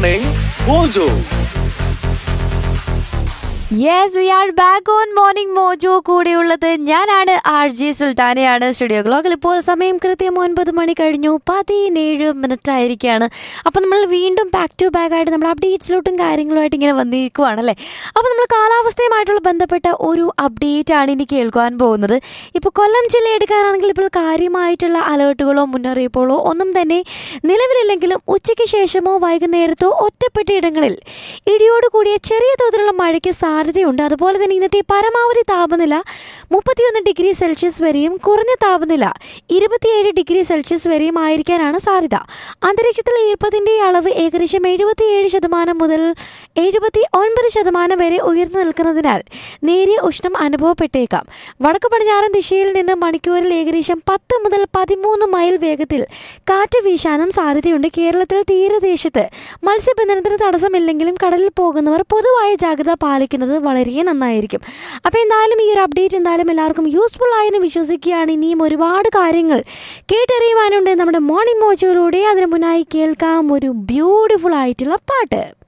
Morning Mojo. Yes we are back on Morning Mojo കൂടെയുള്ളത് ഞാനാണ് R G സുൽത്താനയാണ് studio ഗ്ലോക്കിൽ ഇപ്പോൾ സമയം കൃത്യം ഒൻപത് മണി കഴിഞ്ഞു പതിനേഴ് മിനിറ്റ് ആയിരിക്കുകയാണ് അപ്പോൾ നമ്മൾ വീണ്ടും ബാക്ക് ടു ബാക്ക് ആയിട്ട് നമ്മൾ അപ്ഡേറ്റ്സിലോട്ടും കാര്യങ്ങളുമായിട്ട് ഇങ്ങനെ വന്നിരിക്കുവാണല്ലേ അപ്പോൾ നമ്മൾ കാലാവസ്ഥയുമായിട്ടുള്ള ബന്ധപ്പെട്ട ഒരു അപ്ഡേറ്റ് ആണ് ഇനി കേൾക്കുവാൻ പോകുന്നത് ഇപ്പോൾ കൊല്ലം ജില്ല എടുക്കാനാണെങ്കിൽ ഇപ്പോൾ കാര്യമായിട്ടുള്ള അലേർട്ടുകളോ മുന്നറിയിപ്പുകളോ ഒന്നും തന്നെ നിലവിലില്ലെങ്കിലും ഉച്ചയ്ക്ക് ശേഷമോ വൈകുന്നേരത്തോ ഒറ്റപ്പെട്ട ഇടങ്ങളിൽ ഇടിയോട് കൂടിയ ചെറിയ തോതിലുള്ള മഴയ്ക്ക് സാധ്യതയുണ്ട് അതുപോലെ തന്നെ ഇന്നത്തെ പരമാവധി താപനില മുപ്പത്തിയൊന്ന് ഡിഗ്രി സെൽഷ്യസ് വരെയും കുറഞ്ഞ താപനില ഇരുപത്തിയേഴ് ഡിഗ്രി സെൽഷ്യസ് വരെയും ആയിരിക്കാനാണ് സാധ്യത അന്തരീക്ഷത്തിൽ ഈർപ്പത്തിന്റെ അളവ് ഏകദേശം എഴുപത്തിയേഴ് ശതമാനം മുതൽ എഴുപത്തി ഒൻപത് ശതമാനം വരെ ഉയർന്നു നിൽക്കുന്നതിനാൽ നേരിയ ഉഷ്ണം അനുഭവപ്പെട്ടേക്കാം വടക്ക് പടിഞ്ഞാറൻ ദിശയിൽ നിന്ന് മണിക്കൂറിൽ ഏകദേശം പത്ത് മുതൽ പതിമൂന്ന് മൈൽ വേഗത്തിൽ കാറ്റ് വീശാനും സാധ്യതയുണ്ട് കേരളത്തിൽ തീരദേശത്ത് മത്സ്യബന്ധനത്തിന് തടസ്സമില്ലെങ്കിലും കടലിൽ പോകുന്നവർ പൊതുവായ ജാഗ്രത പാലിക്കുന്നത് വളരെ നന്നായിരിക്കും അപ്പോൾ എന്തായാലും ഈ ഒരു അപ്ഡേറ്റ് എന്തായാലും എല്ലാവർക്കും യൂസ്ഫുൾ ആയെന്ന് വിശ്വസിക്കുകയാണ് ഇനിയും ഒരുപാട് കാര്യങ്ങൾ കേട്ടറിയുവാനുണ്ട് നമ്മുടെ മോർണിംഗ് മോച്ചയിലൂടെ അതിന് മുന്നായി കേൾക്കാം ഒരു ബ്യൂട്ടിഫുൾ ആയിട്ടുള്ള പാട്ട്